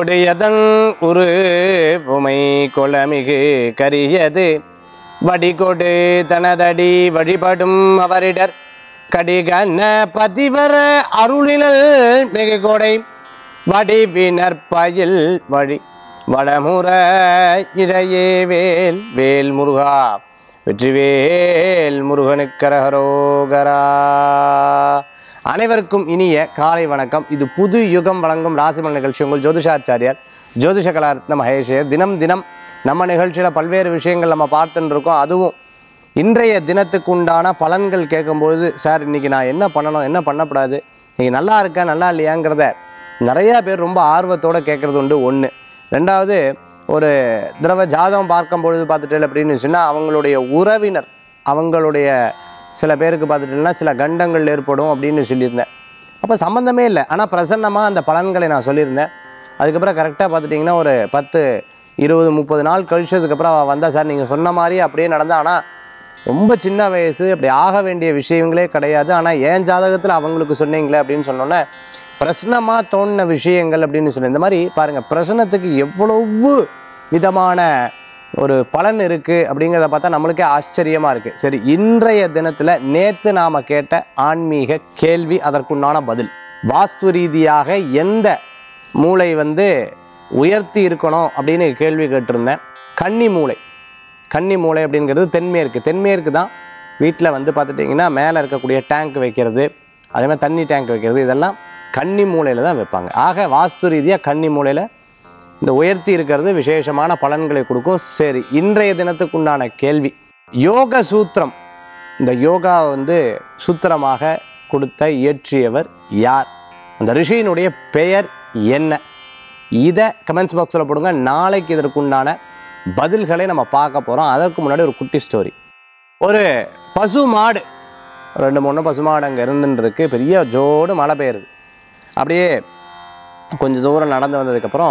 கொடியதன் உரு புமை கொளமிகு கரியது வடிகொடு தனதடி வழிபடும் அவரிடர் கடிகன பதிவர அருளினல் மிகு கொடை வடிவினர் பயில் வழி வடமுற இடையே வேல் வேல் முருகா வெற்றிவேல் முருகனுக்கரகரோகரா அனைவருக்கும் இனிய காலை வணக்கம் இது புது யுகம் வழங்கும் ராசிமன் நிகழ்ச்சி உங்கள் ஜோதிஷாச்சாரியார் ஜோதிஷ கலாரத்ன மகேஷர் தினம் தினம் நம்ம நிகழ்ச்சியில் பல்வேறு விஷயங்கள் நம்ம பார்த்துட்டு இருக்கோம் அதுவும் இன்றைய தினத்துக்கு உண்டான பலன்கள் கேட்கும்பொழுது சார் இன்னைக்கு நான் என்ன பண்ணணும் என்ன பண்ணக்கூடாது இன்னைக்கு நல்லா இருக்கா நல்லா இல்லையாங்கிறத நிறையா பேர் ரொம்ப ஆர்வத்தோடு கேட்குறது உண்டு ஒன்று ரெண்டாவது ஒரு தடவை ஜாதகம் பார்க்கும் பொழுது பார்த்துட்டு அப்படின்னு சொன்னால் அவங்களுடைய உறவினர் அவங்களுடைய சில பேருக்கு பார்த்துட்டீங்கன்னா சில கண்டங்கள் ஏற்படும் அப்படின்னு சொல்லியிருந்தேன் அப்போ சம்மந்தமே இல்லை ஆனால் பிரசன்னமாக அந்த பலன்களை நான் சொல்லியிருந்தேன் அதுக்கப்புறம் கரெக்டாக பார்த்துட்டிங்கன்னா ஒரு பத்து இருபது முப்பது நாள் கழிச்சதுக்கப்புறம் அவள் வந்தா சார் நீங்கள் சொன்ன மாதிரி அப்படியே நடந்தா ஆனால் ரொம்ப சின்ன வயசு அப்படி ஆக வேண்டிய விஷயங்களே கிடையாது ஆனால் என் ஜாதகத்தில் அவங்களுக்கு சொன்னீங்களே அப்படின்னு சொன்னோன்னே பிரശ്னமாக தோணின விஷயங்கள் அப்படின்னு சொல்லி இந்த மாதிரி பாருங்கள் பிரசனத்துக்கு எவ்வளவு விதமான ஒரு பலன் இருக்குது அப்படிங்கிறத பார்த்தா நம்மளுக்கே ஆச்சரியமாக இருக்குது சரி இன்றைய தினத்தில் நேற்று நாம் கேட்ட ஆன்மீக கேள்வி அதற்குண்டான பதில் வாஸ்து ரீதியாக எந்த மூளை வந்து உயர்த்தி இருக்கணும் அப்படின்னு கேள்வி கேட்டிருந்தேன் கன்னி மூளை கன்னி மூளை அப்படிங்கிறது தென்மேற்கு தென்மேற்கு தான் வீட்டில் வந்து பார்த்துட்டிங்கன்னா மேலே இருக்கக்கூடிய டேங்க் வைக்கிறது அதே மாதிரி தண்ணி டேங்க் வைக்கிறது இதெல்லாம் கன்னி மூலையில் தான் வைப்பாங்க ஆக வாஸ்து ரீதியாக கன்னி மூலையில் இந்த உயர்த்தி இருக்கிறது விசேஷமான பலன்களை கொடுக்கும் சரி இன்றைய தினத்துக்குண்டான கேள்வி யோக சூத்திரம் இந்த யோகா வந்து சூத்திரமாக கொடுத்த இயற்றியவர் யார் அந்த ரிஷியினுடைய பெயர் என்ன இதை கமெண்ட்ஸ் பாக்ஸில் போடுங்க நாளைக்கு இதற்குண்டான பதில்களை நம்ம பார்க்க போகிறோம் அதற்கு முன்னாடி ஒரு குட்டி ஸ்டோரி ஒரு பசு மாடு ரெண்டு மூணு பசு மாடு அங்கே இருந்துன்னு இருக்கு பெரிய ஜோடு மழை பெய்யுது அப்படியே கொஞ்சம் தூரம் நடந்து வந்ததுக்கப்புறம்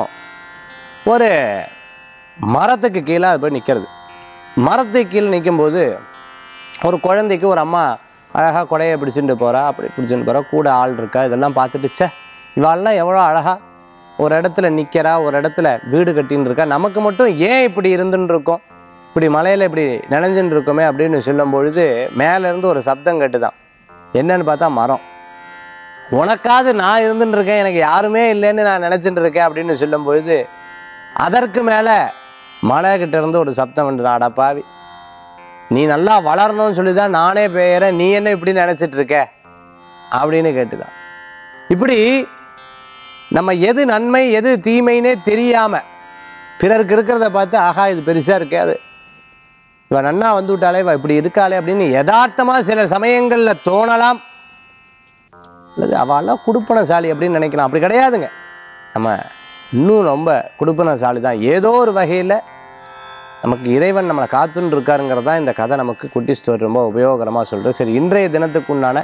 ஒரு மரத்துக்கு கீழே அது போய் நிற்கிறது மரத்துக்கு கீழே நிற்கும்போது ஒரு குழந்தைக்கு ஒரு அம்மா அழகாக கொடையை பிடிச்சிட்டு போகிறா அப்படி பிடிச்சிட்டு போகிறா கூட ஆள் இருக்கா இதெல்லாம் பார்த்துட்டு ச்சே இவாள்லாம் எவ்வளோ அழகாக ஒரு இடத்துல நிற்கிறா ஒரு இடத்துல வீடு கட்டின்னு இருக்கா நமக்கு மட்டும் ஏன் இப்படி இருந்துன்னு இருக்கோம் இப்படி மலையில் இப்படி நினைஞ்சுட்டு இருக்கோமே அப்படின்னு சொல்லும் பொழுது மேலேருந்து ஒரு சப்தம் கேட்டுதான் என்னன்னு பார்த்தா மரம் உனக்காவது நான் இருந்துட்டு இருக்கேன் எனக்கு யாருமே இல்லைன்னு நான் நினச்சிட்டு இருக்கேன் அப்படின்னு சொல்லும் பொழுது அதற்கு மேலே மலை கிட்ட இருந்து ஒரு சப்தம் வந்து அடப்பாவி நீ நல்லா வளரணும்னு சொல்லி தான் நானே பெயரேன் நீ என்ன இப்படி நினச்சிட்டு இருக்க அப்படின்னு கேட்டுதான் இப்படி நம்ம எது நன்மை எது தீமைன்னே தெரியாம பிறருக்கு இருக்கிறத பார்த்து ஆஹா இது பெருசா இருக்கே அது இவ நன்னா வந்து விட்டாலே இவ இப்படி இருக்காளே அப்படின்னு யதார்த்தமா சில சமயங்கள்ல தோணலாம் அல்லது அவெல்லாம் குடுப்பனசாலி அப்படின்னு நினைக்கலாம் அப்படி கிடையாதுங்க நம்ம இன்னும் ரொம்ப குடுப்பனசாலி தான் ஏதோ ஒரு வகையில் நமக்கு இறைவன் நம்மளை காத்துன்னு இருக்காருங்கிறது தான் இந்த கதை நமக்கு குட்டி ஸ்டோரி ரொம்ப உபயோகரமாக சொல்கிறது சரி இன்றைய தினத்துக்கு உண்டான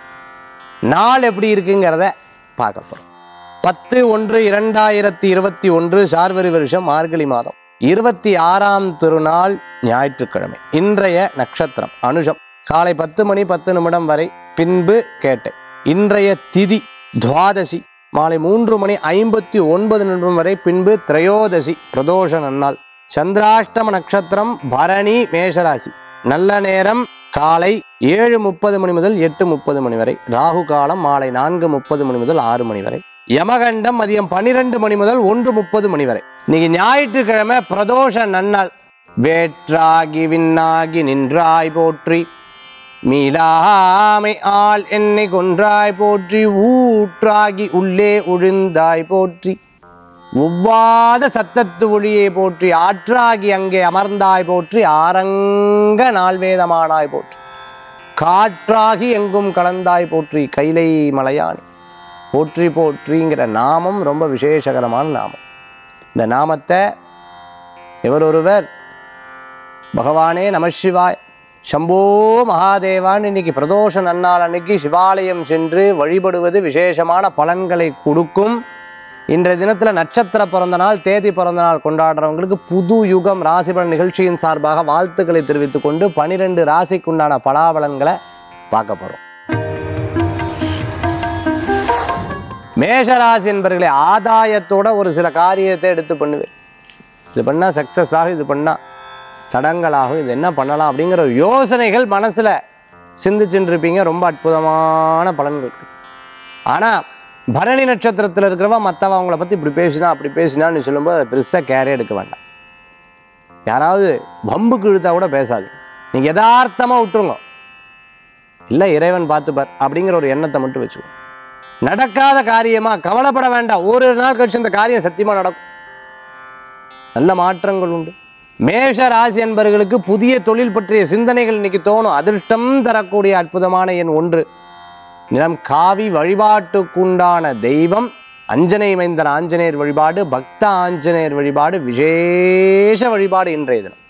நாள் எப்படி இருக்குங்கிறத பார்க்க போகிறோம் பத்து ஒன்று இரண்டாயிரத்தி இருபத்தி ஒன்று சார்வரி வருஷம் மார்கழி மாதம் இருபத்தி ஆறாம் திருநாள் ஞாயிற்றுக்கிழமை இன்றைய நட்சத்திரம் அனுஷம் காலை பத்து மணி பத்து நிமிடம் வரை பின்பு கேட்டேன் இன்றைய திதி துவாதசி மாலை மூன்று மணி ஐம்பத்தி ஒன்பது நிமிடம் வரை பின்பு திரையோதசி பிரதோஷ நன்னாள் சந்திராஷ்டம நட்சத்திரம் பரணி மேஷராசி நல்ல நேரம் காலை ஏழு முப்பது மணி முதல் எட்டு முப்பது மணி வரை ராகு காலம் மாலை நான்கு முப்பது மணி முதல் ஆறு மணி வரை யமகண்டம் மதியம் பன்னிரெண்டு மணி முதல் ஒன்று முப்பது மணி வரை இன்னைக்கு ஞாயிற்றுக்கிழமை பிரதோஷ நன்னாள் வேற்றாகி விண்ணாகி நின்றாய் போற்றி மீளாமை ஆள் என்னை கொன்றாய் போற்றி ஊற்றாகி உள்ளே உழுந்தாய் போற்றி ஒவ்வாத சத்தத்து ஒளியை போற்றி ஆற்றாகி அங்கே அமர்ந்தாய் போற்றி ஆரங்க நால்வேதமானாய் போற்றி காற்றாகி எங்கும் கலந்தாய் போற்றி கைலை மலையானி போற்றி போற்றிங்கிற நாமம் ரொம்ப விசேஷகரமான நாமம் இந்த நாமத்தை எவர் ஒருவர் பகவானே நமசிவாய் சம்போ மகாதேவான் இன்னைக்கு பிரதோஷ நன்னாள் அன்னைக்கு சிவாலயம் சென்று வழிபடுவது விசேஷமான பலன்களை கொடுக்கும் இன்றைய தினத்தில் நட்சத்திர பிறந்த நாள் தேதி பிறந்த நாள் கொண்டாடுறவங்களுக்கு புது யுகம் ராசிபலன் நிகழ்ச்சியின் சார்பாக வாழ்த்துக்களை தெரிவித்துக் கொண்டு பனிரெண்டு ராசிக்குண்டான பலாபலன்களை பார்க்க போகிறோம் மேஷராசி என்பவர்களே ஆதாயத்தோட ஒரு சில காரியத்தை எடுத்து பண்ணுவேன் இது பண்ணால் சக்ஸஸ் ஆகும் இது பண்ணால் தடங்களாகும் இது என்ன பண்ணலாம் அப்படிங்கிற ஒரு யோசனைகள் மனசில் சிந்திச்சுட்டு இருப்பீங்க ரொம்ப அற்புதமான பலன்கள் இருக்கு ஆனால் பரணி நட்சத்திரத்தில் இருக்கிறவ மற்றவன் அவங்கள பற்றி இப்படி பேசினா அப்படி பேசினான்னு சொல்லும்போது அதை பெருசாக கேரே எடுக்க வேண்டாம் யாராவது வம்புக்கு இழுத்தா கூட பேசாது நீங்கள் யதார்த்தமாக விட்டுருங்க இல்லை இறைவன் பார்த்துப்பார் அப்படிங்கிற ஒரு எண்ணத்தை மட்டும் வச்சுக்கோ நடக்காத காரியமாக கவலைப்பட வேண்டாம் ஒரு நாள் கழிச்சு இந்த காரியம் சத்தியமாக நடக்கும் நல்ல மாற்றங்கள் உண்டு மேஷ ராசி என்பவர்களுக்கு புதிய தொழில் பற்றிய சிந்தனைகள் இன்னைக்கு தோணும் அதிர்ஷ்டம் தரக்கூடிய அற்புதமான எண் ஒன்று நிலம் காவி வழிபாட்டுக்குண்டான தெய்வம் அஞ்சனை மைந்தன் ஆஞ்சநேயர் வழிபாடு பக்த ஆஞ்சநேயர் வழிபாடு விசேஷ வழிபாடு இன்றைய தினம்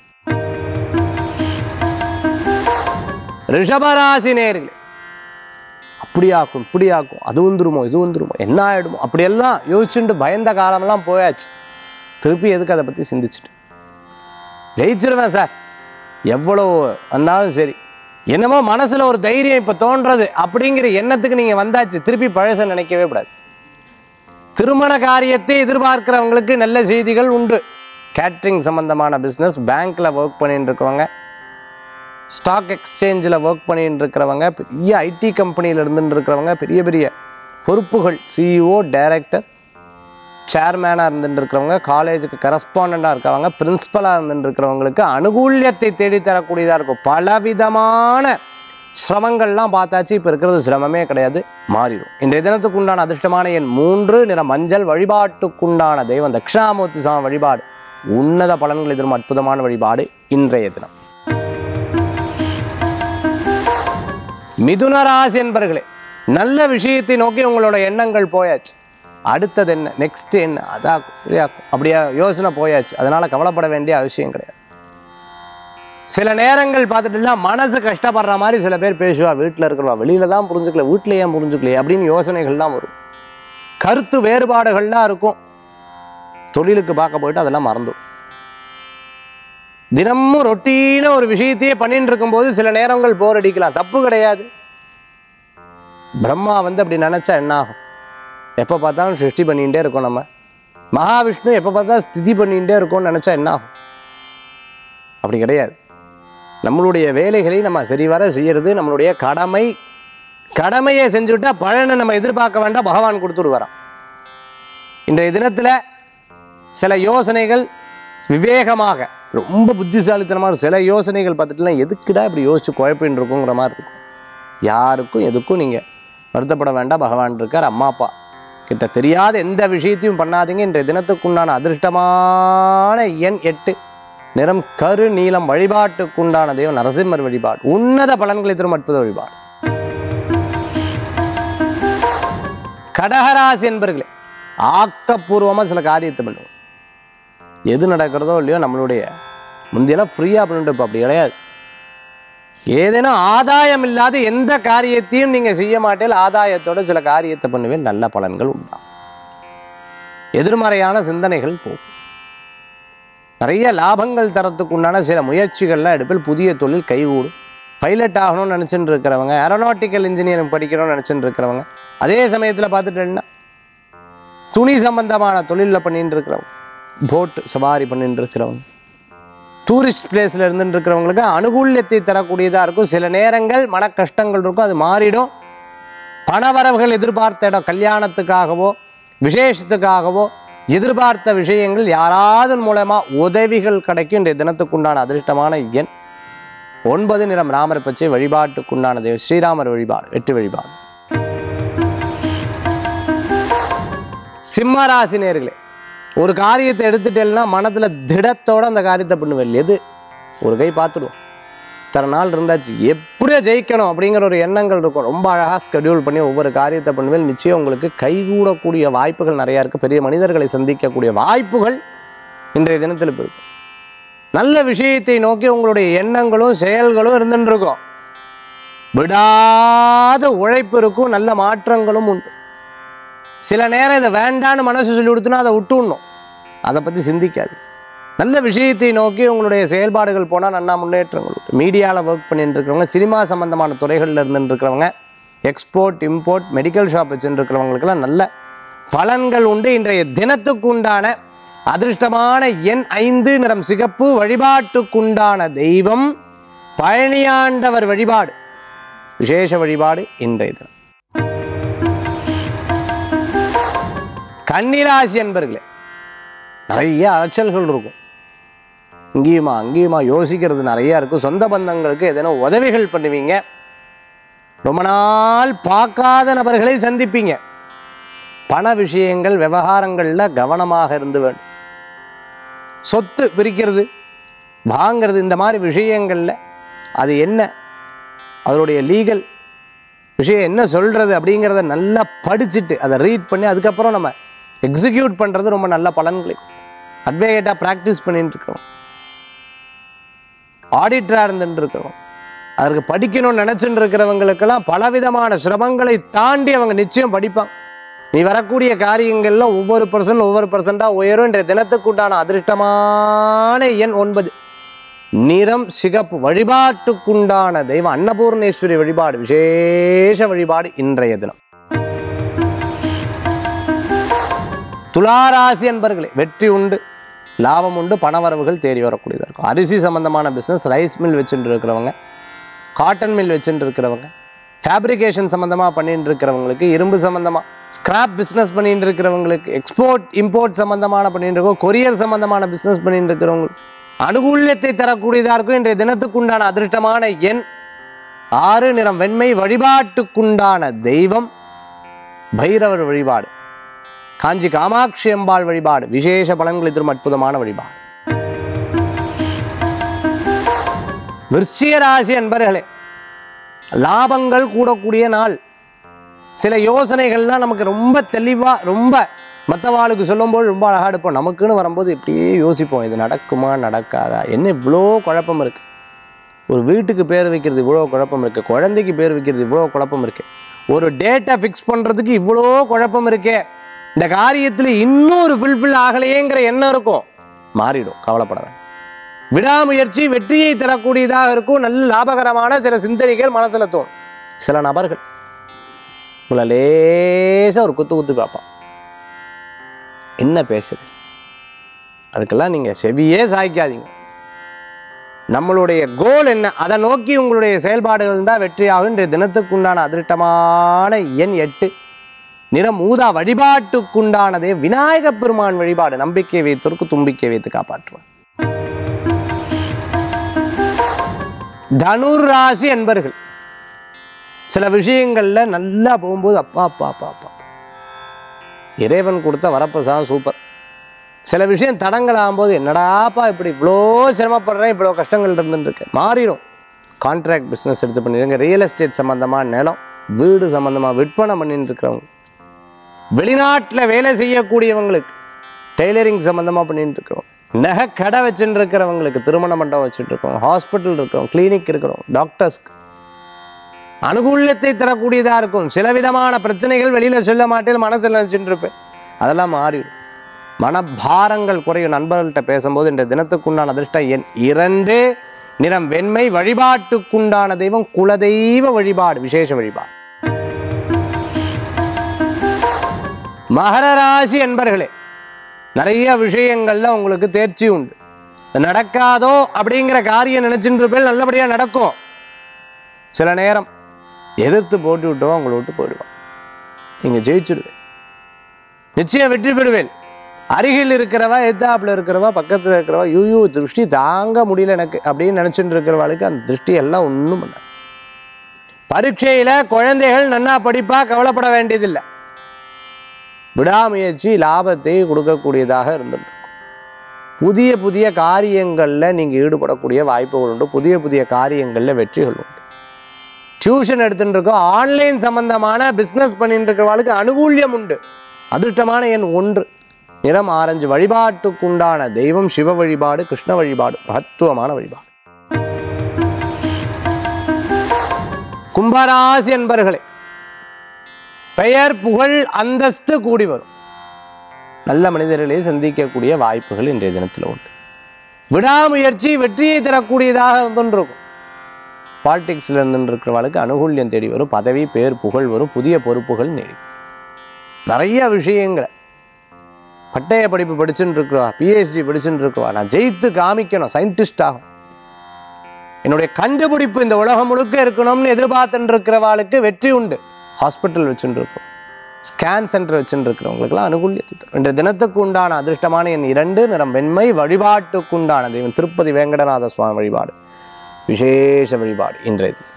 ரிஷபராசி நேர்களே அப்படியாக்கும் இப்படியாக்கும் அது வந்துருமோ இது வந்துருமோ என்ன ஆயிடுமோ அப்படியெல்லாம் யோசிச்சுட்டு பயந்த காலமெல்லாம் போயாச்சு திருப்பி எதுக்கு அதை பற்றி சிந்திச்சுட்டு ஜெயிச்சிருவேன் சார் எவ்வளோ வந்தாலும் சரி என்னமோ மனசில் ஒரு தைரியம் இப்போ தோன்றது அப்படிங்கிற எண்ணத்துக்கு நீங்கள் வந்தாச்சு திருப்பி பழச நினைக்கவே கூடாது திருமண காரியத்தை எதிர்பார்க்கிறவங்களுக்கு நல்ல செய்திகள் உண்டு கேட்ரிங் சம்பந்தமான பிஸ்னஸ் பேங்க்கில் ஒர்க் பண்ணிட்டு இருக்கவங்க ஸ்டாக் எக்ஸ்சேஞ்சில் ஒர்க் பண்ணிட்டு இருக்கிறவங்க பெரிய ஐடி கம்பெனியில் இருந்துட்டு இருக்கிறவங்க பெரிய பெரிய பொறுப்புகள் சிஇஓ டைரக்டர் சேர்மேனாக இருந்துட்டு இருக்கிறவங்க காலேஜுக்கு கரஸ்பாண்டாக இருக்கவங்க பிரின்ஸ்பலாக இருந்துட்டு இருக்கிறவங்களுக்கு அனுகூல்யத்தை தேடித் தரக்கூடியதாக இருக்கும் பலவிதமான சிரமங்கள்லாம் பார்த்தாச்சு இப்போ இருக்கிறது சிரமமே கிடையாது மாறிடும் இன்றைய தினத்துக்கு உண்டான அதிர்ஷ்டமான எண் மூன்று நிற மஞ்சள் வழிபாட்டுக்குண்டான தெய்வம் தட்சிணாமூர்த்தி சாமி வழிபாடு உன்னத பலன்கள் எதிரும் அற்புதமான வழிபாடு இன்றைய தினம் மிதுன ராசி என்பர்களே நல்ல விஷயத்தை நோக்கி உங்களோட எண்ணங்கள் போயாச்சு அடுத்தது என்ன நெக்ஸ்ட் என்ன அதாக்கும் இதாக்கும் அப்படியே யோசனை போயாச்சு அதனால கவலைப்பட வேண்டிய அவசியம் கிடையாது சில நேரங்கள் பார்த்துட்டுனா மனசு கஷ்டப்படுற மாதிரி சில பேர் பேசுவா வீட்டில் இருக்கிறவா வெளியில தான் புரிஞ்சுக்கல வீட்டில் ஏன் புரிஞ்சுக்கலையே அப்படின்னு யோசனைகள்லாம் வரும் கருத்து வேறுபாடுகள்லாம் இருக்கும் தொழிலுக்கு பார்க்க போயிட்டு அதெல்லாம் மறந்துடும் தினமும் ரொட்டீனாக ஒரு விஷயத்தையே பண்ணிட்டு இருக்கும்போது சில நேரங்கள் போர் அடிக்கலாம் தப்பு கிடையாது பிரம்மா வந்து அப்படி நினச்சா என்ன ஆகும் எப்போ பார்த்தாலும் சிருஷ்டி பண்ணிகிட்டே இருக்கோம் நம்ம மகாவிஷ்ணு எப்போ பார்த்தாலும் ஸ்திதி பண்ணிகிட்டே இருக்கோம்னு நினச்சா என்ன ஆகும் அப்படி கிடையாது நம்மளுடைய வேலைகளை நம்ம சரிவர செய்யறது நம்மளுடைய கடமை கடமையை செஞ்சுவிட்டா பலனை நம்ம எதிர்பார்க்க வேண்டாம் பகவான் கொடுத்துடுவாராம் இன்றைய தினத்தில் சில யோசனைகள் விவேகமாக ரொம்ப புத்திசாலித்தனமாக சில யோசனைகள் பார்த்துட்டுலாம் எதுக்குடா இப்படி யோசிச்சு குழப்பின்னு இருக்குங்கிற மாதிரி இருக்கும் யாருக்கும் எதுக்கும் நீங்கள் வருத்தப்பட வேண்டாம் பகவான் இருக்கார் அம்மா அப்பா கிட்ட தெரியாத எந்த விஷயத்தையும் பண்ணாதீங்க இன்றைய தினத்துக்குண்டான அதிர்ஷ்டமான எண் எட்டு நிறம் கரு நீலம் வழிபாட்டுக்குண்டான தெய்வம் நரசிம்மர் வழிபாடு உன்னத பலன்களை தரும் அற்புத வழிபாடு கடகராசி என்பர்களே ஆக்கப்பூர்வமாக சில காரியத்தை பண்ணுவோம் எது நடக்கிறதோ இல்லையோ நம்மளுடைய முந்தியெல்லாம் ஃப்ரீயாக பண்ணிட்டு இப்போ அப்படி கிடையாது ஏதேனும் ஆதாயம் இல்லாத எந்த காரியத்தையும் நீங்கள் செய்ய மாட்டேன் ஆதாயத்தோட சில காரியத்தை பண்ணுவேன் நல்ல பலன்கள் உண்டாகும் எதிர்மறையான சிந்தனைகள் போகும் நிறைய லாபங்கள் தரத்துக்கு உண்டான சில முயற்சிகள்லாம் எடுப்பில் புதிய தொழில் கைகூடும் பைலட் ஆகணும்னு நினச்சிட்டு இருக்கிறவங்க ஏரோநாட்டிக்கல் இன்ஜினியரிங் படிக்கணும்னு நினச்சிட்டு இருக்கிறவங்க அதே சமயத்தில் பார்த்துட்டேன்னா துணி சம்பந்தமான தொழிலில் பண்ணிட்டு இருக்கிறவங்க போட் சவாரி பண்ணிட்டு இருக்கிறவங்க டூரிஸ்ட் பிளேஸில் இருந்துட்டு இருக்கிறவங்களுக்கு அனுகூல்யத்தை தரக்கூடியதாக இருக்கும் சில நேரங்கள் மன கஷ்டங்கள் இருக்கும் அது மாறிடும் பணவரவுகள் எதிர்பார்த்த இடம் கல்யாணத்துக்காகவோ விசேஷத்துக்காகவோ எதிர்பார்த்த விஷயங்கள் யாராவது மூலமாக உதவிகள் கிடைக்கும் இன்றைய தினத்துக்குண்டான அதிர்ஷ்டமான எண் ஒன்பது நிறம் ராமர் பச்சை வழிபாட்டுக்குண்டான தெய்வம் ஸ்ரீராமர் வழிபாடு வெற்றி வழிபாடு சிம்மராசி நேர்களே ஒரு காரியத்தை எடுத்துட்டேன்னா மனதில் திடத்தோட அந்த காரியத்தை பண்ணுவேன் எது ஒரு கை பார்த்துடுவோம் இத்தனை நாள் இருந்தாச்சு எப்படியோ ஜெயிக்கணும் அப்படிங்கிற ஒரு எண்ணங்கள் இருக்கும் ரொம்ப அழகாக ஸ்கெடியூல் பண்ணி ஒவ்வொரு காரியத்தை பண்ணுவேன் நிச்சயம் உங்களுக்கு கைகூடக்கூடிய வாய்ப்புகள் நிறையா இருக்குது பெரிய மனிதர்களை சந்திக்கக்கூடிய வாய்ப்புகள் இன்றைய தினத்தில் இப்போ இருக்கும் நல்ல விஷயத்தை நோக்கி உங்களுடைய எண்ணங்களும் செயல்களும் இருந்துட்டு இருக்கும் விடாத உழைப்பு இருக்கும் நல்ல மாற்றங்களும் உண்டு சில நேரம் இதை வேண்டான்னு மனசு சொல்லி கொடுத்துனா அதை விட்டுடணும் அதை பற்றி சிந்திக்காது நல்ல விஷயத்தை நோக்கி உங்களுடைய செயல்பாடுகள் போனால் நல்லா முன்னேற்றங்கள் உண்டு மீடியாவில் ஒர்க் பண்ணிட்டு இருக்கிறவங்க சினிமா சம்பந்தமான துறைகளில் இருந்துட்டு இருக்கிறவங்க எக்ஸ்போர்ட் இம்போர்ட் மெடிக்கல் ஷாப் வச்சுட்டு இருக்கிறவங்களுக்கெல்லாம் நல்ல பலன்கள் உண்டு இன்றைய தினத்துக்கு உண்டான அதிர்ஷ்டமான எண் ஐந்து நிறம் சிகப்பு வழிபாட்டுக்குண்டான தெய்வம் பழனியாண்டவர் வழிபாடு விசேஷ வழிபாடு இன்றைய தினம் கன்னிராசி என்பர்களே நிறைய அலைச்சல்கள் இருக்கும் இங்கேயுமா அங்கேயுமா யோசிக்கிறது நிறைய இருக்கும் சொந்த பந்தங்களுக்கு எதனா உதவிகள் பண்ணுவீங்க ரொம்ப நாள் பார்க்காத நபர்களை சந்திப்பீங்க பண விஷயங்கள் விவகாரங்களில் கவனமாக இருந்து வேண்டும் சொத்து பிரிக்கிறது வாங்கிறது இந்த மாதிரி விஷயங்களில் அது என்ன அதனுடைய லீகல் விஷயம் என்ன சொல்கிறது அப்படிங்கிறத நல்லா படிச்சுட்டு அதை ரீட் பண்ணி அதுக்கப்புறம் நம்ம எக்ஸிக்யூட் பண்ணுறது ரொம்ப நல்ல பலன்களை அட்வொகேட்டாக ப்ராக்டிஸ் பண்ணிட்டு இருக்கிறோம் ஆடிட்டராக இருந்துட்டு இருக்கிறோம் அதற்கு படிக்கணும்னு நினச்சிட்டு இருக்கிறவங்களுக்கெல்லாம் பலவிதமான சிரமங்களை தாண்டி அவங்க நிச்சயம் படிப்பாங்க நீ வரக்கூடிய காரியங்கள்ல ஒவ்வொரு பர்சன்ட் ஒவ்வொரு பர்சண்டாக உயரும் இன்றைய தினத்துக்குண்டான அதிர்ஷ்டமான எண் ஒன்பது நிறம் சிகப்பு வழிபாட்டுக்குண்டான தெய்வம் அன்னபூர்ணேஸ்வரி வழிபாடு விசேஷ வழிபாடு இன்றைய தினம் துளாராசி அன்பர்களே வெற்றி உண்டு லாபம் உண்டு பணவரவுகள் தேடி வரக்கூடியதாக இருக்கும் அரிசி சம்பந்தமான பிஸ்னஸ் ரைஸ் மில் வச்சுட்டு இருக்கிறவங்க காட்டன் மில் வச்சுட்டு இருக்கிறவங்க ஃபேப்ரிகேஷன் சம்மந்தமாக பண்ணிட்டு இருக்கிறவங்களுக்கு இரும்பு சம்மந்தமாக ஸ்கிராப் பிஸ்னஸ் பண்ணிட்டு இருக்கிறவங்களுக்கு எக்ஸ்போர்ட் இம்போர்ட் சம்மந்தமான பண்ணிட்டு இருக்கோம் கொரியர் சம்மந்தமான பிஸ்னஸ் பண்ணிட்டு இருக்கிறவங்களுக்கு அனுகூல்யத்தை தரக்கூடியதாக இருக்கும் இன்றைய தினத்துக்குண்டான அதிர்ஷ்டமான எண் ஆறு நிறம் வெண்மை வழிபாட்டுக்குண்டான தெய்வம் பைரவர் வழிபாடு காஞ்சி காமாட்சி அம்பாள் வழிபாடு விசேஷ பலன்களை தரும் அற்புதமான வழிபாடு விருச்சிக ராசி அன்பர்களே லாபங்கள் கூடக்கூடிய நாள் சில யோசனைகள்லாம் நமக்கு ரொம்ப தெளிவாக ரொம்ப மற்றவாளுக்கு சொல்லும்போது ரொம்ப அழகாக எடுப்போம் நமக்குன்னு வரும்போது இப்படியே யோசிப்போம் இது நடக்குமா நடக்காதா என்ன இவ்வளோ குழப்பம் இருக்குது ஒரு வீட்டுக்கு பேர் வைக்கிறது இவ்வளோ குழப்பம் இருக்குது குழந்தைக்கு பேர் வைக்கிறது இவ்வளோ குழப்பம் இருக்குது ஒரு டேட்டை ஃபிக்ஸ் பண்ணுறதுக்கு இவ்வளோ குழப்பம் இருக்கே இந்த காரியத்தில் இன்னும் ஒரு ஃபில்ஃபில் ஆகலையேங்கிற எண்ணம் இருக்கும் மாறிடும் கவலைப்பட வேண்டாம் விடாமுயற்சி வெற்றியை தரக்கூடியதாக இருக்கும் நல்ல லாபகரமான சில சிந்தனைகள் மனசுல தோணும் சில நபர்கள் உங்களை லேசாக ஒரு குத்து குத்து பார்ப்பான் என்ன பேசுது அதுக்கெல்லாம் நீங்கள் செவியே சாய்க்காதீங்க நம்மளுடைய கோல் என்ன அதை நோக்கி உங்களுடைய செயல்பாடுகள் தான் வெற்றியாகும் இன்றைய தினத்துக்குண்டான அதிர்ஷ்டமான எண் எட்டு நிறம் ஊதா வழிபாட்டுக்குண்டானதே விநாயகப் பெருமான் வழிபாடு நம்பிக்கை வைத்தோருக்கு தும்பிக்கை வைத்து காப்பாற்றுவார் தனுர் ராசி என்பர்கள் சில விஷயங்கள்ல நல்லா போகும்போது அப்பா அப்பா அப்பா அப்பா இறைவன் கொடுத்த வரப்பிரசாதம் சூப்பர் சில விஷயம் தடங்கள் ஆகும்போது என்னடாப்பா இப்படி இவ்வளோ சிரமப்படுறேன் இவ்வளோ கஷ்டங்கள் இருந்துருக்கு மாறிடும் கான்ட்ராக்ட் பிஸ்னஸ் எடுத்து பண்ணிடுங்க ரியல் எஸ்டேட் சம்மந்தமாக நிலம் வீடு சம்மந்தமாக விற்பனை பண்ணிட்டு இருக்கிறவங்க வெளிநாட்டில் வேலை செய்யக்கூடியவங்களுக்கு டெய்லரிங் சம்மந்தமாக பண்ணிட்டு இருக்கிறோம் நகை கடை வச்சுட்டு இருக்கிறவங்களுக்கு திருமண மண்டபம் வச்சுட்டு இருக்கோம் ஹாஸ்பிட்டல் இருக்கிறோம் கிளினிக் இருக்கிறோம் டாக்டர்ஸ்க்கு அனுகூல்யத்தை தரக்கூடியதாக இருக்கும் சில விதமான பிரச்சனைகள் வெளியில் சொல்ல மாட்டேன் மனசில் நினச்சிட்டு இருப்பேன் அதெல்லாம் மாறிடும் மனபாரங்கள் குறையும் நண்பர்கள்ட்ட பேசும்போது இந்த தினத்துக்குண்டான அதிர்ஷ்டம் எண் இரண்டு நிறம் வெண்மை வழிபாட்டுக்குண்டான தெய்வம் குலதெய்வ வழிபாடு விசேஷ வழிபாடு மகர ராசி என்பர்களே நிறைய விஷயங்கள்ல உங்களுக்கு தேர்ச்சி உண்டு நடக்காதோ அப்படிங்கிற காரியம் நினைச்சுட்டு இருப்பேன் நல்லபடியாக நடக்கும் சில நேரம் எதிர்த்து போட்டு விட்டோம் உங்களை விட்டு போயிடுவான் நீங்கள் ஜெயிச்சிடுவேன் நிச்சயம் வெற்றி பெறுவேன் அருகில் இருக்கிறவா எத்தாப்புல இருக்கிறவா பக்கத்தில் இருக்கிறவா யூ திருஷ்டி தாங்க முடியல எனக்கு அப்படின்னு நினச்சிட்டு இருக்கிறவாளுக்கு அந்த திருஷ்டி எல்லாம் ஒன்றும் பண்ணாது பரீட்சையில் குழந்தைகள் நன்னா படிப்பா கவலைப்பட வேண்டியதில்லை விடாமுயற்சி லாபத்தை கொடுக்கக்கூடியதாக இருந்துட்டு புதிய புதிய காரியங்களில் நீங்கள் ஈடுபடக்கூடிய வாய்ப்புகள் உண்டு புதிய புதிய காரியங்களில் வெற்றிகள் உண்டு டியூஷன் எடுத்துட்டு இருக்கோம் ஆன்லைன் சம்பந்தமான பிஸ்னஸ் பண்ணிட்டு இருக்கிறவங்களுக்கு அனுகூல்யம் உண்டு அதிர்ஷ்டமான எண் ஒன்று நிறம் ஆரஞ்சு வழிபாட்டுக்குண்டான தெய்வம் சிவ வழிபாடு கிருஷ்ண வழிபாடு மகத்துவமான வழிபாடு கும்பராசி என்பர்களே பெயர் புகழ் அந்தஸ்து கூடி வரும் நல்ல மனிதர்களை சந்திக்கக்கூடிய வாய்ப்புகள் இன்றைய தினத்தில் உண்டு விடாமுயற்சி வெற்றியை தரக்கூடியதாக இருந்துருக்கும் பாலிடிக்ஸில் இருந்துருக்கிறவளுக்கு அனுகூல்யம் தேடி வரும் பதவி பேர் புகழ் வரும் புதிய பொறுப்புகள் நேடி நிறைய விஷயங்களை பட்டய படிப்பு படிச்சுட்டு இருக்கிறவா பிஹெச்டி படிச்சுட்டு இருக்கவா நான் ஜெயித்து காமிக்கணும் சயின்டிஸ்ட் ஆகும் என்னுடைய கண்டுபிடிப்பு இந்த உலகம் முழுக்க இருக்கணும்னு எதிர்பார்த்துட்டு இருக்கிறவாளுக்கு வெற்றி உண்டு ஹாஸ்பிட்டல் வச்சுட்டு இருக்கோம் ஸ்கேன் சென்டர் வச்சுட்டு இருக்கிறவங்களுக்குலாம் அனுகூலியத்தை தரும் இன்றைய தினத்துக்கு உண்டான அதிர்ஷ்டமான என் இரண்டு நிறம் வெண்மை வழிபாட்டுக்கு உண்டான தெய்வம் திருப்பதி வேங்கடநாத சுவாமி வழிபாடு விசேஷ வழிபாடு இன்றைய தினம்.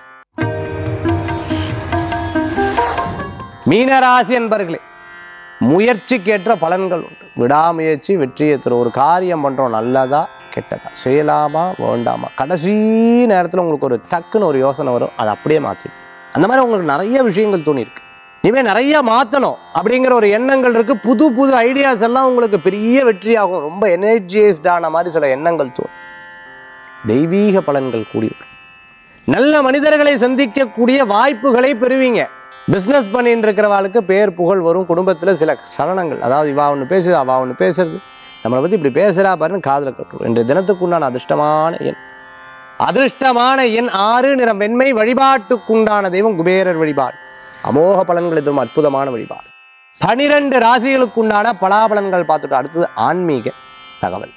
மீனராசி என்பர்களே முயற்சிக்கேற்ற பலன்கள் உண்டு விடாமுயற்சி வெற்றியை தரும் ஒரு காரியம் பண்ணுறோம் நல்லதா கெட்டதா செய்யலாமா வேண்டாமா கடைசி நேரத்தில் உங்களுக்கு ஒரு டக்குன்னு ஒரு யோசனை வரும் அதை அப்படியே மாற்றிடும் அந்த மாதிரி உங்களுக்கு நிறைய விஷயங்கள் தோணியிருக்கு இனிமேல் நிறைய மாற்றணும் அப்படிங்கிற ஒரு எண்ணங்கள் இருக்குது புது புது ஐடியாஸ் எல்லாம் உங்களுக்கு பெரிய வெற்றியாகும் ரொம்ப எனர்ஜியஸ்டான மாதிரி சில எண்ணங்கள் தோணும் தெய்வீக பலன்கள் கூடி வரும் நல்ல மனிதர்களை சந்திக்கக்கூடிய வாய்ப்புகளை பெறுவீங்க பிஸ்னஸ் பண்ணிட்டு இருக்கிறவாளுக்கு பேர் புகழ் வரும் குடும்பத்தில் சில சலனங்கள் அதாவது இவா ஒன்று பேசுது அவா ஒன்று பேசுறது நம்மளை பற்றி இப்படி பேசுகிறா பாருன்னு காதில் கட்டுரும் இன்றைய தினத்துக்கு உண்டான அதிர்ஷ்டமான எண் அதிர்ஷ்டமான எண் ஆறு நிறம் வெண்மை வழிபாட்டுக்குண்டான தெய்வம் குபேரர் வழிபாடு அமோக பலன்களை தரும் அற்புதமான வழிபாடு பனிரெண்டு ராசிகளுக்குண்டான பலாபலன்கள் பார்த்துட்டு அடுத்தது ஆன்மீக தகவல்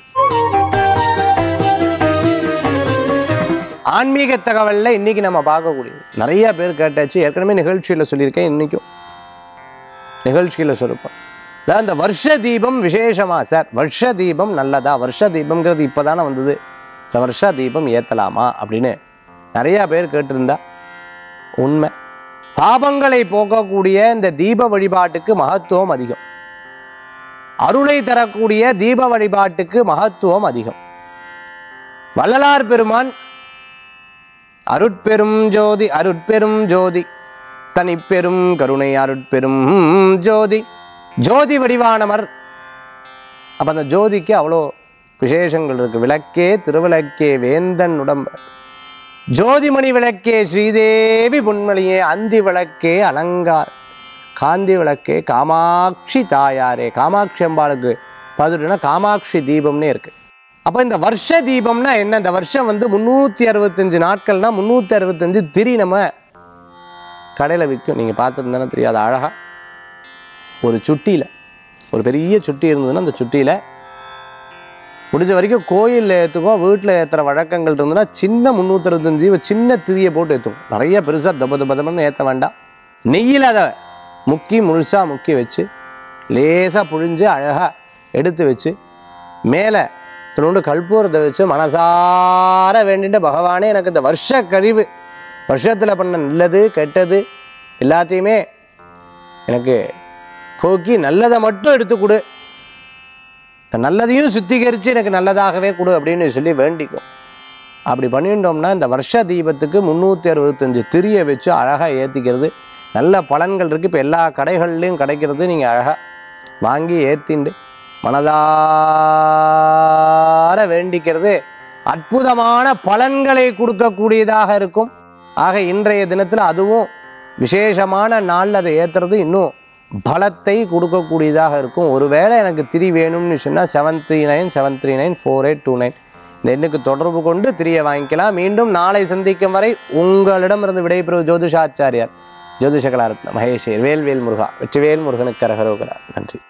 ஆன்மீக தகவல்ல இன்னைக்கு நம்ம பார்க்கக்கூடியது நிறைய பேர் கேட்டாச்சு ஏற்கனவே நிகழ்ச்சியில் சொல்லியிருக்கேன் இன்னைக்கும் நிகழ்ச்சியில் சொல்லிருப்போம் அதாவது இந்த வருஷ தீபம் விசேஷமா சார் வருஷ தீபம் நல்லதா வருஷ தீபம்ங்கிறது இப்போதானே வந்தது இந்த வருஷ தீபம் ஏற்றலாமா அப்படின்னு நிறையா பேர் கேட்டிருந்தா உண்மை பாபங்களை போக்கக்கூடிய இந்த தீப வழிபாட்டுக்கு மகத்துவம் அதிகம் அருளை தரக்கூடிய தீப வழிபாட்டுக்கு மகத்துவம் அதிகம் வள்ளலார் பெருமான் அருட்பெரும் ஜோதி அருட்பெரும் ஜோதி தனிப்பெரும் கருணை அருட்பெரும் ஜோதி ஜோதி வடிவானவர் அப்போ அந்த ஜோதிக்கு அவ்வளோ விசேஷங்கள் இருக்கு விளக்கே திருவிளக்கே வேந்தன் உடம்பு ஜோதிமணி விளக்கே ஸ்ரீதேவி புன்மணியே அந்தி விளக்கே அலங்கார் காந்தி விளக்கே காமாட்சி தாயாரே காமாட்சி அம்பாளுக்கு பார்த்துட்டோன்னா காமாட்சி தீபம்னே இருக்கு அப்போ இந்த வருஷ தீபம்னா என்ன இந்த வருஷம் வந்து முந்நூற்றி அறுபத்தஞ்சு நாட்கள்னா முந்நூற்றி அறுபத்தஞ்சு திரி நம்ம கடையில் விற்கும் நீங்கள் பார்த்துருந்தானே தெரியாது அழகாக ஒரு சுட்டியில் ஒரு பெரிய சுட்டி இருந்ததுன்னா அந்த சுட்டியில் முடிஞ்ச வரைக்கும் கோயிலில் ஏற்றுக்கோ வீட்டில் ஏற்றுற வழக்கங்கள் இருந்ததுன்னா சின்ன முந்நூற்றறுபத்தஞ்சு ஒரு சின்ன திரியை போட்டு ஏற்றுக்கும் நிறைய பெருசாக தப தப தபன்னு ஏற்ற வேண்டாம் நெய்யில் அதை முக்கி முழுசாக முக்கி வச்சு லேசாக புழிஞ்சு அழகாக எடுத்து வச்சு மேலே திருண்டு கற்பூரத்தை வச்சு மனசார வேண்டிட்டு பகவானே எனக்கு இந்த வருஷ கழிவு வருஷத்தில் பண்ண நல்லது கெட்டது எல்லாத்தையுமே எனக்கு போக்கி நல்லதை மட்டும் எடுத்து கொடு இந்த நல்லதையும் சுத்திகரித்து எனக்கு நல்லதாகவே கொடு அப்படின்னு சொல்லி வேண்டிக்கும் அப்படி பண்ணிட்டோம்னா இந்த வருஷ தீபத்துக்கு முந்நூற்றி அறுபத்தஞ்சு திரியை வச்சு அழகாக ஏற்றிக்கிறது நல்ல பலன்கள் இருக்குது இப்போ எல்லா கடைகள்லையும் கிடைக்கிறது நீங்கள் அழகாக வாங்கி ஏற்றிண்டு மனதார வேண்டிக்கிறது அற்புதமான பலன்களை கொடுக்கக்கூடியதாக இருக்கும் ஆக இன்றைய தினத்தில் அதுவும் விசேஷமான நாளில் அதை ஏற்றுறது இன்னும் பலத்தை கொடுக்கக்கூடியதாக இருக்கும் ஒருவேளை எனக்கு திரி வேணும்னு சொன்னால் seven three nine seven three nine four eight two nine இந்த எண்ணுக்கு தொடர்பு கொண்டு திரியை வாங்கிக்கலாம் மீண்டும் நாளை சந்திக்கும் வரை உங்களிடமிருந்து விடைபெறும் ஜோதிஷாச்சாரியார் ஜோதிஷ கலாரத்ன மகேஷ் வேல்வேல் முருகா வெற்றிவேல் முருகனுக்கு கரகரோகரா நன்றி